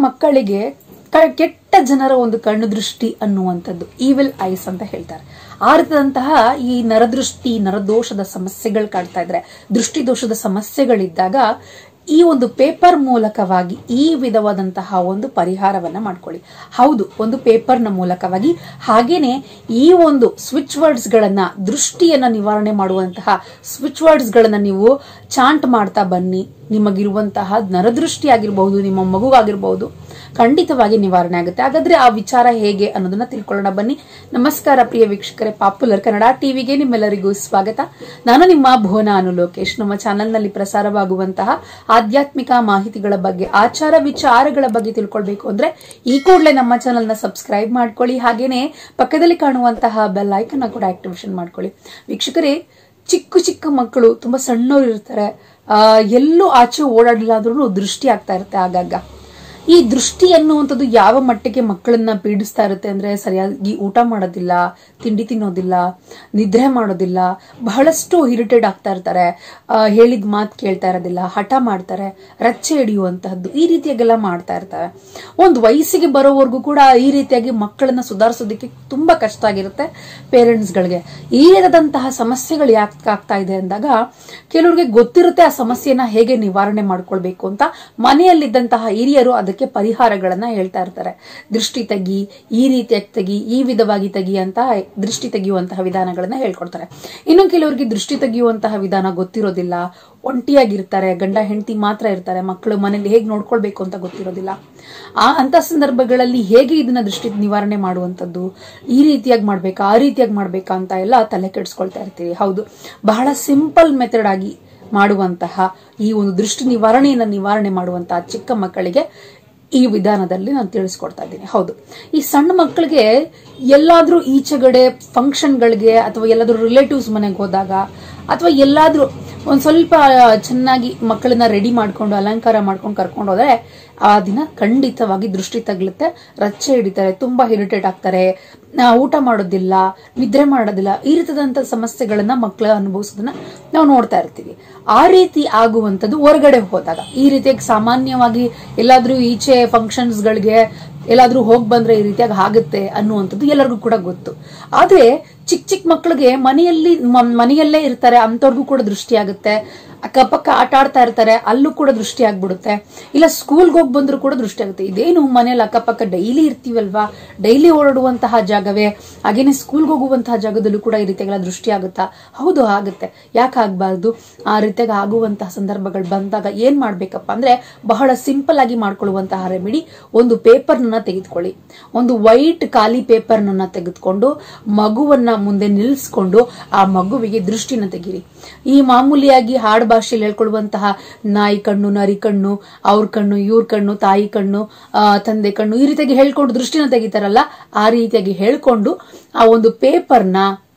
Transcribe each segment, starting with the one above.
ಮಕ್ಕಳಿಗೆ ಕ- ಕೆಟ್ಟ ಜನರ ಒಂದು ಕಣ್ಣು ದೃಷ್ಟಿ ಅನ್ನುವಂಥದ್ದು ಈವಿಲ್ ಐಸ್ ಅಂತ ಹೇಳ್ತಾರೆ ಆ ರೀತಿಯಾದಂತಹ ಈ ನರದೃಷ್ಟಿ ನರದೋಷದ ಸಮಸ್ಯೆಗಳು ಕಾಡ್ತಾ ಇದ್ರೆ ದೃಷ್ಟಿ ದೋಷದ ಸಮಸ್ಯೆಗಳಿದ್ದಾಗ ಈ ಒಂದು ಪೇಪರ್ ಮೂಲಕವಾಗಿ ಈ ವಿಧವಾದಂತಹ ಒಂದು ಪರಿಹಾರವನ್ನ ಮಾಡ್ಕೊಳ್ಳಿ ಹೌದು ಒಂದು ಪೇಪರ್ನ ಮೂಲಕವಾಗಿ ಹಾಗೇನೆ ಈ ಒಂದು ಸ್ವಿಚ್ ವರ್ಡ್ಸ್ ಗಳನ್ನ ದೃಷ್ಟಿಯನ್ನ ನಿವಾರಣೆ ಮಾಡುವಂತಹ ಸ್ವಿಚ್ ವರ್ಡ್ಸ್ ಗಳನ್ನ ನೀವು ಚಾಂಟ್ ಮಾಡ್ತಾ ಬನ್ನಿ ನಿಮಗಿರುವಂತಹ ನರದೃಷ್ಟಿ ಆಗಿರಬಹುದು ನಿಮ್ಮ ಮಗುವಾಗಿರಬಹುದು ಖಂಡಿತವಾಗಿ ನಿವಾರಣೆ ಆಗುತ್ತೆ ಹಾಗಾದ್ರೆ ಆ ವಿಚಾರ ಹೇಗೆ ಅನ್ನೋದನ್ನ ತಿಳ್ಕೊಳ್ಳೋಣ ಬನ್ನಿ ನಮಸ್ಕಾರ ಪ್ರಿಯ ವೀಕ್ಷಕರೇ ಪಾಪ್ಯುಲರ್ ಕನ್ನಡ ಟಿವಿಗೆ ನಿಮ್ಮೆಲ್ಲರಿಗೂ ಸ್ವಾಗತ ನಾನು ನಿಮ್ಮ ಭುವನ ಅನು ಲೋಕೇಶ್ ನಮ್ಮ ಚಾನೆಲ್ನಲ್ಲಿ ಪ್ರಸಾರವಾಗುವಂತಹ ಆಧ್ಯಾತ್ಮಿಕ ಮಾಹಿತಿಗಳ ಬಗ್ಗೆ ಆಚಾರ ವಿಚಾರಗಳ ಬಗ್ಗೆ ತಿಳ್ಕೊಳ್ಬೇಕು ಅಂದ್ರೆ ಈ ಕೂಡಲೇ ನಮ್ಮ ಚಾನೆಲ್ ನ ಸಬ್ಸ್ಕ್ರೈಬ್ ಮಾಡ್ಕೊಳ್ಳಿ ಹಾಗೇನೆ ಪಕ್ಕದಲ್ಲಿ ಕಾಣುವಂತಹ ಬೆಲ್ ಐಕನ್ ಕೂಡ ಆಕ್ಟಿವೇಶನ್ ಮಾಡ್ಕೊಳ್ಳಿ ವೀಕ್ಷಕರೇ ಚಿಕ್ಕ ಚಿಕ್ಕ ಮಕ್ಕಳು ತುಂಬಾ ಸಣ್ಣವ್ರು ಇರ್ತಾರೆ ಆ, ಎಲ್ಲೂ ಆಚೆ ಓಡಾಡಿಲ್ಲ ಅಂದ್ರೂ ದೃಷ್ಟಿ ಆಗ್ತಾ ಇರುತ್ತೆ ಆಗಾಗ ಈ ದೃಷ್ಟಿ ಅನ್ನುವಂಥದ್ದು ಯಾವ ಮಟ್ಟಿಗೆ ಮಕ್ಕಳನ್ನ ಪೀಡಿಸ್ತಾ ಇರುತ್ತೆ ಅಂದ್ರೆ ಸರಿಯಾಗಿ ಊಟ ಮಾಡೋದಿಲ್ಲ ತಿಂಡಿ ತಿನ್ನೋದಿಲ್ಲ ನಿದ್ರೆ ಮಾಡೋದಿಲ್ಲ ಬಹಳಷ್ಟು ಇರಿಟೇಟ್ ಆಗ್ತಾ ಇರ್ತಾರೆ ಆ, ಹೇಳಿದ ಮಾತು ಕೇಳ್ತಾ ಇರೋದಿಲ್ಲ ಹಠ ಮಾಡ್ತಾರೆ ರಚ್ಚೆ ಹಿಡಿಯುವಂತಹದ್ದು ಈ ರೀತಿಯಾಗೆಲ್ಲ ಮಾಡ್ತಾ ಇರ್ತಾರೆ ಒಂದು ವಯಸ್ಸಿಗೆ ಬರೋವರೆಗೂ ಕೂಡ ಈ ರೀತಿಯಾಗಿ ಮಕ್ಕಳನ್ನ ಸುಧಾರಿಸೋದಕ್ಕೆ ತುಂಬಾ ಕಷ್ಟ ಆಗಿರುತ್ತೆ ಪೇರೆಂಟ್ಸ್ಗಳಿಗೆ ಈ ರೀತಿಯಾದಂತಹ ಸಮಸ್ಯೆಗಳು ಯಾಕೆ ಆಗ್ತಾ ಇದೆ ಅಂದಾಗ ಕೆಲವ್ರಿಗೆ ಗೊತ್ತಿರುತ್ತೆ ಆ ಸಮಸ್ಯೆನ ಹೇಗೆ ನಿವಾರಣೆ ಮಾಡ್ಕೊಳ್ಬೇಕು ಅಂತ ಮನೆಯಲ್ಲಿದ್ದಂತಹ ಹಿರಿಯರು ಅದಕ್ಕೆ ಪರಿಹಾರಗಳನ್ನ ಹೇಳ್ತಾ ಇರ್ತಾರೆ ದೃಷ್ಟಿ ತೆಗಿ ಈ ರೀತಿಯಾಗಿ ತೆಗಿ ಈ ವಿಧವಾಗಿ ತೆಗಿ ಅಂತ ದೃಷ್ಟಿ ತೆಗೆಯುವಂತಹ ವಿಧಾನಗಳನ್ನ ಹೇಳ್ಕೊಡ್ತಾರೆ ಇನ್ನು ಕೆಲವರಿಗೆ ದೃಷ್ಟಿ ತೆಗೆಯುವಂತಹ ವಿಧಾನ ಗೊತ್ತಿರೋದಿಲ್ಲ ಒಂಟಿಯಾಗಿರ್ತಾರೆ ಗಂಡ ಹೆಂಡತಿ ಮಾತ್ರ ಇರ್ತಾರೆ ಮಕ್ಕಳು ಮನೇಲಿ ಹೇಗೆ ನೋಡ್ಕೊಳ್ಬೇಕು ಅಂತ ಗೊತ್ತಿರೋದಿಲ್ಲ ಆ ಅಂತ ಸಂದರ್ಭಗಳಲ್ಲಿ ಹೇಗೆ ಇದನ್ನ ದೃಷ್ಟಿ ನಿವಾರಣೆ ಮಾಡುವಂತದ್ದು ಈ ರೀತಿಯಾಗಿ ಮಾಡ್ಬೇಕಾ ಆ ರೀತಿಯಾಗಿ ಮಾಡ್ಬೇಕಾ ಅಂತ ಎಲ್ಲ ತಲೆ ಕೆಡಿಸ್ಕೊಳ್ತಾ ಇರ್ತೀವಿ ಹೌದು ಬಹಳ ಸಿಂಪಲ್ ಮೆಥಡ್ ಆಗಿ ಮಾಡುವಂತಹ ಈ ಒಂದು ದೃಷ್ಟಿ ನಿವಾರಣೆಯನ್ನ ನಿವಾರಣೆ ಮಾಡುವಂತಹ ಚಿಕ್ಕ ಮಕ್ಕಳಿಗೆ ಈ ವಿಧಾನದಲ್ಲಿ ನಾನು ತಿಳಿಸ್ಕೊಡ್ತಾ ಇದ್ದೀನಿ ಹೌದು ಈ ಸಣ್ಣ ಮಕ್ಕಳಿಗೆ ಎಲ್ಲಾದ್ರೂ ಈಚೆಗಡೆ ಫಂಕ್ಷನ್ಗಳಿಗೆ ಅಥವಾ ಎಲ್ಲಾದ್ರೂ ರಿಲೇಟಿವ್ಸ್ ಮನೆಗೆ ಹೋದಾಗ ಅಥವಾ ಎಲ್ಲಾದ್ರೂ ಒಂದ್ ಸ್ವಲ್ಪ ಚೆನ್ನಾಗಿ ಮಕ್ಕಳನ್ನ ರೆಡಿ ಮಾಡ್ಕೊಂಡು ಅಲಂಕಾರ ಮಾಡ್ಕೊಂಡು ಕರ್ಕೊಂಡು ಹೋದ್ರೆ ಆ ದಿನ ಖಂಡಿತವಾಗಿ ದೃಷ್ಟಿ ತಗ್ಲುತ್ತೆ ರಚ್ಚೆ ಹಿಡಿತಾರೆ ತುಂಬಾ ಇರಿಟೇಟ್ ಆಗ್ತಾರೆ ಆ, ಊಟ ಮಾಡೋದಿಲ್ಲ ನಿದ್ರೆ ಮಾಡೋದಿಲ್ಲ ಈ ರೀತಿಯಾದಂತ ಸಮಸ್ಯೆಗಳನ್ನ ಮಕ್ಕಳು ಅನುಭವಿಸೋದನ್ನ ನಾವು ನೋಡ್ತಾ ಇರ್ತೀವಿ ಆ ರೀತಿ ಆಗುವಂತದ್ದು ಹೊರಗಡೆ ಹೋದಾಗ ಈ ರೀತಿಯಾಗಿ ಸಾಮಾನ್ಯವಾಗಿ ಎಲ್ಲಾದ್ರೂ ಈಚೆ ಫಂಕ್ಷನ್ಸ್ ಗಳಿಗೆ ಎಲ್ಲಾದ್ರೂ ಹೋಗ್ ಬಂದ್ರೆ ಈ ರೀತಿಯಾಗಿ ಆಗುತ್ತೆ ಅನ್ನುವಂಥದ್ದು ಎಲ್ಲರಿಗೂ ಕೂಡ ಗೊತ್ತು ಆದ್ರೆ ಚಿಕ್ಕ ಚಿಕ್ಕ ಮಕ್ಕಳಿಗೆ ಮನೆಯಲ್ಲಿ ಮ- ಮನೆಯಲ್ಲೇ ಇರ್ತಾರೆ ಅಂತವ್ರಿಗೂ ಕೂಡ ದೃಷ್ಟಿ ಆಗುತ್ತೆ ಅಕ್ಕಪಕ್ಕ ಆಟ ಆಡ್ತಾ ಇರ್ತಾರೆ ಅಲ್ಲೂ ಕೂಡ ದೃಷ್ಟಿ ಆಗ್ಬಿಡುತ್ತೆ ಇಲ್ಲ ಸ್ಕೂಲ್ಗೆ ಹೋಗಿ ಬಂದ್ರು ಕೂಡ ದೃಷ್ಟಿ ಆಗುತ್ತೆ ಇದೇನು ಮನೇಲಿ ಅಕ್ಕಪಕ್ಕ ಡೈಲಿ ಇರ್ತೀವಲ್ವಾ ಡೈಲಿ ಓಡಾಡುವಂತಹ ಜಾಗವೇ ಹಾಗೇನೆ ಸ್ಕೂಲ್ಗೆ ಹೋಗುವಂತಹ ಜಾಗದಲ್ಲೂ ಕೂಡ ಈ ರೀತಿಯಾಗೆಲ್ಲ ದೃಷ್ಟಿ ಆಗುತ್ತಾ ಹೌದು ಆಗುತ್ತೆ ಯಾಕೆ ಆಗ್ಬಾರ್ದು ಆ ರೀತಿಯಾಗಿ ಆಗುವಂತಹ ಸಂದರ್ಭಗಳು ಬಂದಾಗ ಏನ್ ಮಾಡ್ಬೇಕಪ್ಪ ಅಂದ್ರೆ ಬಹಳ ಸಿಂಪಲ್ ಆಗಿ ಮಾಡ್ಕೊಳ್ಳುವಂತಹ ರೆಮಿಡಿ ಒಂದು ಪೇಪರ್ನ ತೆಗೆದುಕೊಳ್ಳಿ ಒಂದು ವೈಟ್ ಖಾಲಿ ಪೇಪರ್ನನ್ನ ತೆಗೆದುಕೊಂಡು ಮಗುವನ್ನ ಮುಂದೆ ನಿಲ್ಲಿಸ್ಕೊಂಡು ಆ ಮಗುವಿಗೆ ದೃಷ್ಟಿನ ತೆಗೀರಿ ಈ ಮಾಮೂಲಿಯಾಗಿ ಹಾಡ್ ಭಾಷೆಯಲ್ಲಿ ಹೇಳ್ಕೊಳ್ಳುವಂತಹ ನಾಯಿ ಕಣ್ಣು ನರಿ ಕಣ್ಣು ಅವ್ರ ಕಣ್ಣು ಇವ್ರ ಕಣ್ಣು ತಾಯಿ ಕಣ್ಣು ಆ, ತಂದೆ ಕಣ್ಣು ಈ ರೀತಿಯಾಗಿ ಹೇಳ್ಕೊಂಡು ದೃಷ್ಟಿನ ತೆಗಿತಾರಲ್ಲ ಆ ರೀತಿಯಾಗಿ ಹೇಳ್ಕೊಂಡು ಆ ಒಂದು ಪೇಪರ್ನ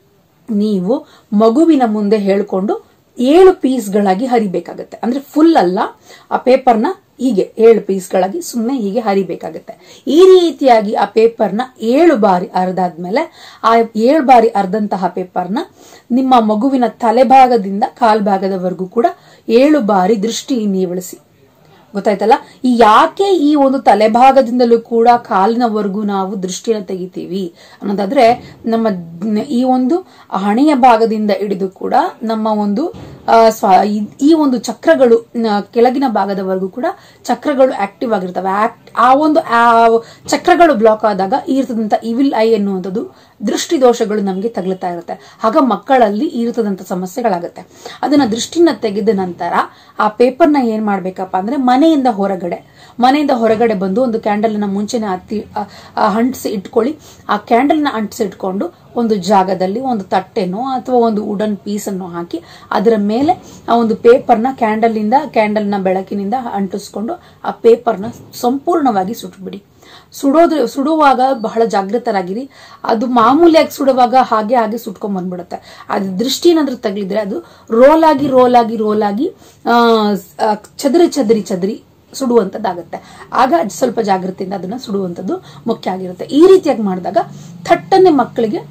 ನೀವು ಮಗುವಿನ ಮುಂದೆ ಹೇಳ್ಕೊಂಡು ಏಳು ಪೀಸ್ಗಳಾಗಿ ಹರಿಬೇಕಾಗತ್ತೆ ಅಂದ್ರೆ ಫುಲ್ ಅಲ್ಲ ಆ ಪೇಪರ್ನ ಹೀಗೆ ಏಳು ಪೀಸ್ಗಳಾಗಿ ಸುಮ್ಮನೆ ಹೀಗೆ ಹರಿಬೇಕಾಗತ್ತೆ ಈ ರೀತಿಯಾಗಿ ಆ ಪೇಪರ್ನ ಏಳು ಬಾರಿ ಅರ್ದಾದ್ಮೇಲೆ ಆ ಏಳು ಬಾರಿ ಅರ್ದಂತಹ ಪೇಪರ್ನ ನಿಮ್ಮ ಮಗುವಿನ ತಲೆಭಾಗದಿಂದ ಕಾಲ್ಭಾಗದವರೆಗೂ ಕೂಡ ಏಳು ಬಾರಿ ದೃಷ್ಟಿ ನೀವಳಿಸಿ ಗೊತ್ತಾಯ್ತಲ್ಲ ಈ ಯಾಕೆ ಈ ಒಂದು ತಲೆಭಾಗದಿಂದಲೂ ಕೂಡ ಕಾಲಿನವರೆಗೂ ನಾವು ದೃಷ್ಟಿನ ತೆಗಿತೀವಿ ಅನ್ನೋದಾದ್ರೆ ನಮ್ಮ ಜ್ಞ- ಈ ಒಂದು ಹಣೆಯ ಭಾಗದಿಂದ ಹಿಡಿದು ಕೂಡ ನಮ್ಮ ಒಂದು ಆ, ಸ್ವ- ಈ- ಈ ಒಂದು ಚಕ್ರಗಳು ನ- ಕೆಳಗಿನ ಭಾಗದವರೆಗೂ ಕೂಡ ಚಕ್ರಗಳು ಆಕ್ಟಿವ್ ಆಗಿರ್ತವೆ ಆಕ್ಟ್ ಆ ಒಂದು ಆ ಚಕ್ರಗಳು ಬ್ಲಾಕ್ ಆದಾಗ ಈ ಇರ್ತದಂತ ಇವಿಲ್ ಐ ಎನ್ನುವಂಥದ್ದು ದೃಷ್ಟಿ ದೋಷಗಳು ನಮಗೆ ತಗಲುತ್ತಾ ಇರುತ್ತೆ ಆಗ ಮಕ್ಕಳಲ್ಲಿ ಈ ರೀತಿಯಾದಂತ ಸಮಸ್ಯೆಗಳಾಗುತ್ತೆ ಅದನ್ನ ದೃಷ್ಟಿನ ತೆಗೆದ ನಂತರ ಆ ಪೇಪರ್ನ ಏನ್ ಮಾಡ್ಬೇಕಪ್ಪ ಅಂದ್ರೆ ಮನೆಯಿಂದ ಹೊರಗಡೆ ಮನೆಯಿಂದ ಹೊರಗಡೆ ಬಂದು ಒಂದು ಕ್ಯಾಂಡಲ್ ನ ಮುಂಚೆನೆ ಹತ್ತಿ ಆ- ಆ ಅಂಟಿಸಿ ಇಟ್ಕೊಳ್ಳಿ ಆ ಕ್ಯಾಂಡಲ್ ನ ಅಂಟಿಸಿ ಇಟ್ಕೊಂಡು ಒಂದು ಜಾಗದಲ್ಲಿ ಒಂದು ತಟ್ಟೆನೋ ಅಥವಾ ಒಂದು ವುಡನ್ ಪೀಸ್ ಅನ್ನು ಹಾಕಿ ಅದರ ಮೇಲೆ ಆ ಒಂದು ಪೇಪರ್ನ ಕ್ಯಾಂಡಲ್ ಇಂದ ಕ್ಯಾಂಡಲ್ ನ ಬೆಳಕಿನಿಂದ ಅಂಟಿಸ್ಕೊಂಡು ಆ ಪೇಪರ್ನ ಸಂಪೂರ್ಣವಾಗಿ ಸುಟ್ಬಿಡಿ ಸುಡೋದ್ರ ಸುಡುವಾಗ ಬಹಳ ಜಾಗೃತರಾಗಿರಿ ಅದು ಮಾಮೂಲಿಯಾಗಿ ಸುಡುವಾಗ ಹಾಗೆ ಹಾಗೆ ಸುಟ್ಕೊಂಡ್ ಬಂದ್ಬಿಡುತ್ತೆ ಅದು ದೃಷ್ಟಿ ಏನಾದ್ರೂ ತಗಲಿದ್ರೆ ಅದು ರೋಲ್ ಆಗಿ ರೋಲ್ ಆಗಿ ರೋಲ್ ಆಗಿ ಆ, ಆ, ಚದರಿ ಚದರಿ ಚದರಿ ಸುಡುವಂತದ್ದಾಗತ್ತೆ ಆಗ ಸ್ವಲ್ಪ ಜಾಗೃತಿಯಿಂದ ಅದನ್ನ ಸುಡುವಂತದ್ದು ಮುಖ್ಯ ಆಗಿರುತ್ತೆ ಈ ರೀತಿಯಾಗಿ ಮಾಡಿದಾಗ ಥಟ್ಟನೆ ಮಕ್ಕಳಿಗೆ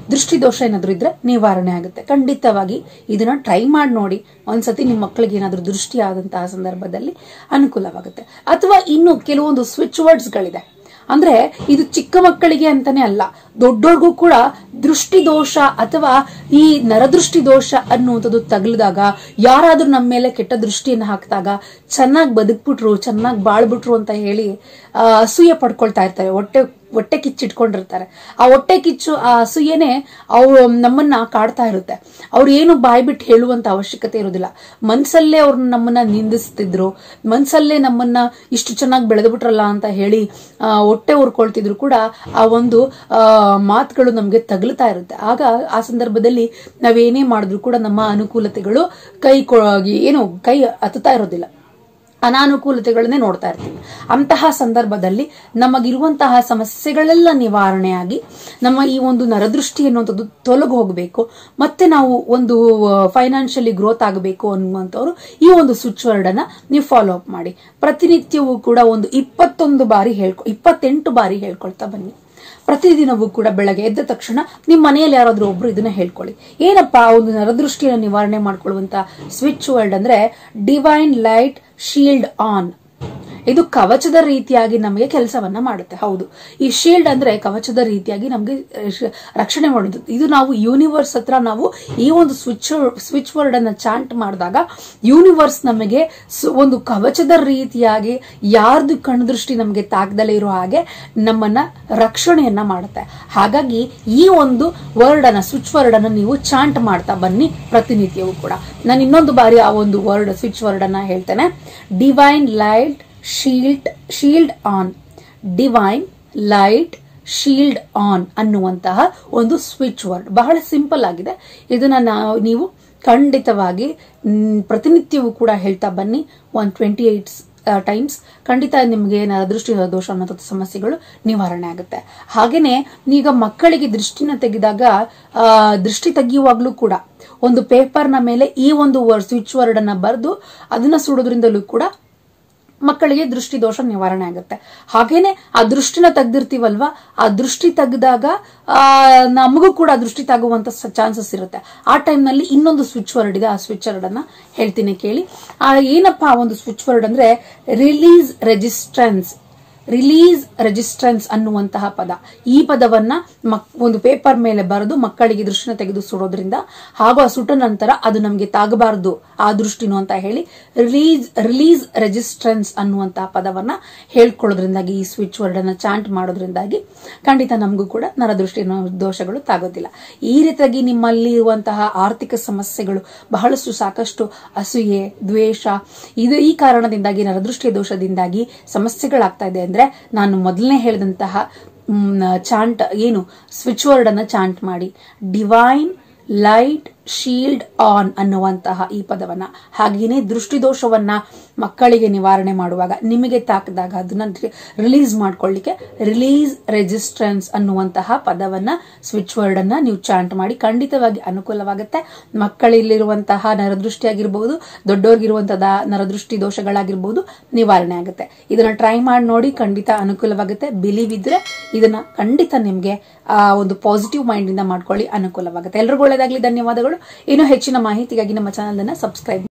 ದೃಷ್ಟಿದೋಷ ಏನಾದ್ರೂ ಇದ್ರೆ ನಿವಾರಣೆ ಆಗುತ್ತೆ ಖಂಡಿತವಾಗಿ ಇದನ್ನ ಟ್ರೈ ಮಾಡಿ ನೋಡಿ ಒಂದ್ಸತಿ ನಿಮ್ಮ ಮಕ್ಕಳಿಗೆ ಏನಾದ್ರೂ ದೃಷ್ಟಿ ಆದಂತಹ ಸಂದರ್ಭದಲ್ಲಿ ಅನುಕೂಲವಾಗುತ್ತೆ ಅಥವಾ ಇನ್ನು ಕೆಲವೊಂದು ಸ್ವಿಚ್ ವರ್ಡ್ಸ್ಗಳಿದೆ ಅಂದ್ರೆ ಇದು ಚಿಕ್ಕ ಮಕ್ಕಳಿಗೆ ಅಂತಾನೆ ಅಲ್ಲ ದೊಡ್ಡೋರ್ಗೂ ಕೂಡ ದೃಷ್ಟಿ ದೋಷ ಅಥವಾ ಈ ನರದೃಷ್ಟಿ ದೋಷ ಅನ್ನುವಂಥದ್ದು ತಗಲಿದಾಗ ಯಾರಾದ್ರೂ ನಮ್ಮ ಮೇಲೆ ಕೆಟ್ಟ ದೃಷ್ಟಿಯನ್ನು ಹಾಕಿದಾಗ ಚೆನ್ನಾಗಿ ಬದುಕ್ಬಿಟ್ರು ಚೆನ್ನಾಗಿ ಬಾಳ್ಬಿಟ್ರು ಅಂತ ಹೇಳಿ ಆ, ಅಸೂಯೆ ಪಡ್ಕೊಳ್ತಾ ಇರ್ತಾರೆ ಹೊಟ್ಟೆ ಹೊಟ್ಟೆ ಕಿಚ್ಚಿಟ್ಕೊಂಡಿರ್ತಾರೆ ಆ ಹೊಟ್ಟೆ ಕಿಚ್ಚು ಆ ಅಸೂಯೆನೆ ಅವ್ರು ನಮ್ಮನ್ನ ಕಾಡ್ತಾ ಇರುತ್ತೆ ಅವ್ರು ಏನು ಬಾಯ್ ಬಿಟ್ಟು ಹೇಳುವಂತ ಅವಶ್ಯಕತೆ ಇರೋದಿಲ್ಲ ಮನ್ಸಲ್ಲೇ ಅವ್ರು ನಮ್ಮನ್ನ ನಿಂದಿಸ್ತಿದ್ರು ಮನ್ಸಲ್ಲೇ ನಮ್ಮನ್ನ ಇಷ್ಟು ಚೆನ್ನಾಗಿ ಬೆಳೆದ್ಬಿಟ್ರಲ್ಲ ಅಂತ ಹೇಳಿ ಆ, ಹೊಟ್ಟೆ ಉರ್ಕೊಳ್ತಿದ್ರು ಕೂಡ ಆ ಒಂದು ಆ, ಮಾತುಗಳು ನಮ್ಗೆ ತಗಲ್ತಾ ಇರುತ್ತೆ ಆಗ ಆ ಸಂದರ್ಭದಲ್ಲಿ ನಾವೇನೇ ಮಾಡಿದ್ರು ಕೂಡ ನಮ್ಮ ಅನುಕೂಲತೆಗಳು ಕೈ ಕೊ- ಏನು ಕೈ ಹತ್ತುತ್ತಾ ಇರೋದಿಲ್ಲ ಅನಾನುಕೂಲತೆಗಳನ್ನೇ ನೋಡ್ತಾ ಇರ್ತೀವಿ ಅಂತಹ ಸಂದರ್ಭದಲ್ಲಿ ನಮಗಿರುವಂತಹ ಸಮಸ್ಯೆಗಳೆಲ್ಲ ನಿವಾರಣೆಯಾಗಿ ನಮ್ಮ ಈ ಒಂದು ನರದೃಷ್ಟಿ ಅನ್ನುವಂಥದ್ದು ತೊಲಗಿ ಹೋಗಬೇಕು ಮತ್ತೆ ನಾವು ಒಂದು ಫೈನಾನ್ಷಿಯಲಿ ಗ್ರೋತ್ ಆಗಬೇಕು ಅನ್ನುವಂಥವ್ರು ಈ ಒಂದು ಸ್ವಿಚ್ ವರ್ಡ್ ಅನ್ನ ನೀವು ಫಾಲೋ ಅಪ್ ಮಾಡಿ ಪ್ರತಿನಿತ್ಯವೂ ಕೂಡ ಒಂದು ಇಪ್ಪತ್ತೊಂದು ಬಾರಿ ಹೇಳ್ಕೊ ಇಪ್ಪತ್ತೆಂಟು ಬಾರಿ ಹೇಳ್ಕೊಳ್ತಾ ಬನ್ನಿ ಪ್ರತಿದಿನವೂ ಕೂಡ ಬೆಳಗ್ಗೆ ಎದ್ದ ತಕ್ಷಣ ನಿಮ್ಮ ಮನೆಯಲ್ಲಿ ಯಾರಾದ್ರೂ ಒಬ್ರು ಇದನ್ನ ಹೇಳ್ಕೊಳ್ಳಿ ಏನಪ್ಪಾ ಒಂದು ನರದೃಷ್ಟಿಯನ್ನು ನಿವಾರಣೆ ಮಾಡ್ಕೊಳ್ಳುವಂತ ಸ್ವಿಚ್ ವರ್ಡ್ ಅಂದ್ರೆ ಡಿವೈನ್ ಲೈಟ್ ಶೀಲ್ಡ್ ಆನ್ ಇದು ಕವಚದ ರೀತಿಯಾಗಿ ನಮಗೆ ಕೆಲಸವನ್ನ ಮಾಡುತ್ತೆ ಹೌದು ಈ ಶೀಲ್ಡ್ ಅಂದ್ರೆ ಕವಚದ ರೀತಿಯಾಗಿ ನಮಗೆ ರಕ್ಷಣೆ ಮಾಡೋದು ಇದು ನಾವು ಯೂನಿವರ್ಸ್ ಹತ್ರ ನಾವು ಈ ಒಂದು ಸ್ವಿಚ್ ಸ್ವಿಚ್ ವರ್ಡ್ ಅನ್ನ ಚಾಂಟ್ ಮಾಡಿದಾಗ ಯೂನಿವರ್ಸ್ ನಮಗೆ ಸು- ಒಂದು ಕವಚದ ರೀತಿಯಾಗಿ ಯಾರ್ದು ಕಣ್ದೃಷ್ಟಿ ನಮಗೆ ತಾಕದಲ್ಲೇ ಇರೋ ಹಾಗೆ ನಮ್ಮನ್ನ ರಕ್ಷಣೆಯನ್ನ ಮಾಡುತ್ತೆ ಹಾಗಾಗಿ ಈ ಒಂದು ವರ್ಡ್ ಅನ್ನ ಸ್ವಿಚ್ ವರ್ಡ್ ಅನ್ನ ನೀವು ಚಾಂಟ್ ಮಾಡ್ತಾ ಬನ್ನಿ ಪ್ರತಿನಿತ್ಯವೂ ಕೂಡ ನಾನು ಇನ್ನೊಂದು ಬಾರಿ ಆ ಒಂದು ವರ್ಡ್ ಸ್ವಿಚ್ ವರ್ಡ್ ಅನ್ನ ಹೇಳ್ತೇನೆ divine light shield shield on divine light shield on ಅನ್ನುವಂತಹ ಒಂದು ಸ್ವಿಚ್ ವರ್ಡ್ ಬಹಳ ಸಿಂಪಲ್ ಆಗಿದೆ ಇದನ್ನ ನಾವು ನೀವು ಖಂಡಿತವಾಗಿ ಮ್, ಪ್ರತಿನಿತ್ಯವೂ ಕೂಡ ಹೇಳ್ತಾ ಬನ್ನಿ ಒನ್ ಟ್ವೆಂಟಿ ಏಟ್ ಟೈಮ್ಸ್ ಖಂಡಿತ ನಿಮಗೆ ದೃಷ್ಟಿ ದೋಷ ಅನ್ನೋ ಸಮಸ್ಯೆಗಳು ನಿವಾರಣೆ ಆಗುತ್ತೆ ಹಾಗೇನೆ ಈಗ ಮಕ್ಕಳಿಗೆ ದೃಷ್ಟಿನ ತೆಗೆದಾಗ ಆ, ದೃಷ್ಟಿ ತೆಗೆಯುವಾಗ್ಲೂ ಕೂಡ ಒಂದು ಪೇಪರ್ನ ಮೇಲೆ ಈ ಒಂದು ವರ್ಡ್ ಸ್ವಿಚ್ ವರ್ಡ್ ಅನ್ನ ಬರೆದು ಅದನ್ನ ಸುಡೋದ್ರಿಂದಲೂ ಕೂಡ ಮಕ್ಕಳಿಗೆ ದೃಷ್ಟಿ ದೋಷ ನಿವಾರಣೆ ಆಗುತ್ತೆ ಹಾಗೇನೆ ಆ ದೃಷ್ಟಿನ ತೆಗ್ದಿರ್ತೀವಲ್ವಾ ಆ ದೃಷ್ಟಿ ತೆಗೆದಾಗ ಆ ನಮಗೂ ಕೂಡ ದೃಷ್ಟಿ ತಾಗುವಂತ ಚಾನ್ಸಸ್ ಇರುತ್ತೆ ಆ time ನಲ್ಲಿ ಇನ್ನೊಂದು ಸ್ವಿಚ್ ವರ್ಡ್ ಇದೆ ಆ ಸ್ವಿಚ್ ವರ್ಡ್ ಅನ್ನ ಹೇಳ್ತೀನಿ ಕೇಳಿ ಆ ಏನಪ್ಪಾ ಆ ಒಂದು ಸ್ವಿಚ್ ವರ್ಡ್ ಅಂದ್ರೆ ರಿಲೀಸ್ ರೆಜಿಸ್ಟ್ರೆನ್ಸ್ ರಿಲೀಸ್ ರೆಜಿಸ್ಟ್ರೆನ್ಸ್ ಅನ್ನುವಂತಹ ಪದ ಈ ಪದವನ್ನ ಮಕ್- ಒಂದು ಪೇಪರ್ ಮೇಲೆ ಬರೆದು ಮಕ್ಕಳಿಗೆ ದೃಷ್ಟಿನ ತೆಗೆದು ಸುಡೋದ್ರಿಂದ ಹಾಗೂ ಆ ಸುಟ್ಟ ನಂತರ ಅದು ನಮಗೆ ತಾಗಬಾರದು ಆ ದೃಷ್ಟಿನು ಅಂತ ಹೇಳಿ ರಿಲೀಸ್ ರಿಲೀಸ್ ರೆಜಿಸ್ಟ್ರೆನ್ಸ್ ಅನ್ನುವಂತಹ ಪದವನ್ನ ಹೇಳ್ಕೊಳ್ಳೋದ್ರಿಂದಾಗಿ ಈ ಸ್ವಿಚ್ ವರ್ಡ್ ಅನ್ನ ಚಾಂಟ್ ಮಾಡೋದ್ರಿಂದಾಗಿ ಖಂಡಿತ ನಮಗೂ ಕೂಡ ನರದೃಷ್ಟಿ ಅನ್ನೋ ದೋಷಗಳು ತಾಗೋದಿಲ್ಲ ಈ ರೀತಿಯಾಗಿ ನಿಮ್ಮಲ್ಲಿ ಇರುವಂತಹ ಆರ್ಥಿಕ ಸಮಸ್ಯೆಗಳು ಬಹಳಷ್ಟು ಸಾಕಷ್ಟು ಅಸೂಯೆ ದ್ವೇಷ ಇದು ಈ ಕಾರಣದಿಂದಾಗಿ ನರದೃಷ್ಟಿಯ ದೋಷದಿಂದಾಗಿ ಸಮಸ್ಯೆಗಳಾಗ್ತಾ ಇದೆ ಅಂದ್ರೆ ನಾನು ಮೊದಲನೇ ಹೇಳಿದಂತಹ ಚಾಂಟ್ ಏನು ಸ್ವಿಚ್ ವರ್ಡ್ ಅನ್ನ ಚಾಂಟ್ ಮಾಡಿ ಡಿವೈನ್ ಲೈಟ್ ಶೀಲ್ಡ್ ಆನ್ ಅನ್ನುವಂತಹ ಈ ಪದವನ್ನ ಹಾಗೇನೆ ದೃಷ್ಟಿದೋಷವನ್ನ ಮಕ್ಕಳಿಗೆ ನಿವಾರಣೆ ಮಾಡುವಾಗ ನಿಮಗೆ ತಾಕಿದಾಗ ಅದನ್ನ ರಿಲೀಸ್ ಮಾಡ್ಕೊಳ್ಳಿಕ್ಕೆ ರಿಲೀಸ್ ರೆಜಿಸ್ಟ್ರೆನ್ಸ್ ಅನ್ನುವಂತಹ ಪದವನ್ನ ಸ್ವಿಚ್ ವರ್ಡ್ ಅನ್ನ ನೀವು ಚಾಂಟ್ ಮಾಡಿ ಖಂಡಿತವಾಗಿ ಅನುಕೂಲವಾಗುತ್ತೆ ಮಕ್ಕಳಲ್ಲಿರುವಂತಹ ನರದೃಷ್ಟಿ ಆಗಿರಬಹುದು ದೊಡ್ಡವ್ರಿಗಿರುವಂತಹ ನರದೃಷ್ಟಿ ದೋಷಗಳಾಗಿರ್ಬಹುದು ನಿವಾರಣೆ ಆಗುತ್ತೆ ಇದನ್ನ ಟ್ರೈ ಮಾಡಿ ನೋಡಿ ಖಂಡಿತ ಅನುಕೂಲವಾಗುತ್ತೆ ಬಿಲೀವ್ ಇದ್ರೆ ಇದನ್ನ ಖಂಡಿತ ನಿಮ್ಗೆ ಆ ಒಂದು ಪಾಸಿಟಿವ್ ಮೈಂಡ್ ಇಂದ ಮಾಡ್ಕೊಳ್ಳಿ ಅನುಕೂಲವಾಗುತ್ತೆ ಎಲ್ರಿಗೂ ಒಳ್ಳೆದಾಗ್ಲಿ ಧನ್ಯವಾದಗಳು ಇನ್ನು ಹೆಚ್ಚಿನ ಮಾಹಿತಿಗಾಗಿ ನಮ್ಮ ಚಾನಲ್ ಅನ್ನ ಸಬ್ಸ್ಕ್ರೈಬ್